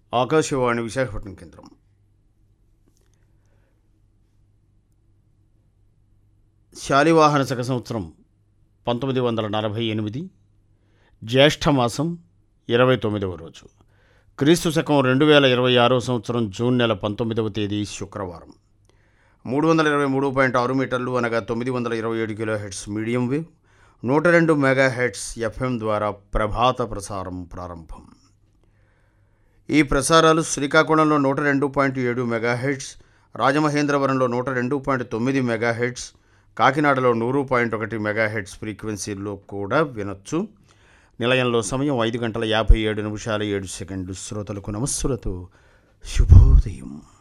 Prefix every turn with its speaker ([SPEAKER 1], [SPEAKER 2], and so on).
[SPEAKER 1] ఆకాశవాణి విశాఖపట్నం కేంద్రం శాలివాహన శక సంవత్సరం పంతొమ్మిది వందల నలభై ఎనిమిది జ్యేష్ఠమాసం ఇరవై తొమ్మిదవ రోజు క్రీస్తు శకం రెండు వేల ఇరవై ఆరో సంవత్సరం జూన్ నెల పంతొమ్మిదవ తేదీ శుక్రవారం మూడు వందల ఇరవై మూడు పాయింట్ ఆరు మీటర్లు అనగా తొమ్మిది వందల ఇరవై ఏడు కిలో హెడ్స్ మీడియం వేవ్ నూట రెండు మెగా హెడ్స్ ఎఫ్ఎం ద్వారా ప్రభాత ప్రసారం ప్రారంభం ఈ ప్రసారాలు శ్రీకాకుళంలో నూట రెండు పాయింట్ ఏడు మెగా హెడ్స్ రాజమహేంద్రవరంలో నూట రెండు పాయింట్ తొమ్మిది మెగా హెడ్స్ కాకినాడలో నూరు పాయింట్ ఒకటి మెగా హెడ్స్ ఫ్రీక్వెన్సీల్లో కూడా వినొచ్చు నిలయంలో సమయం ఐదు గంటల యాభై ఏడు నిమిషాల ఏడు సెకండ్లు శ్రోతలకు నమస్సులతో శుభోదయం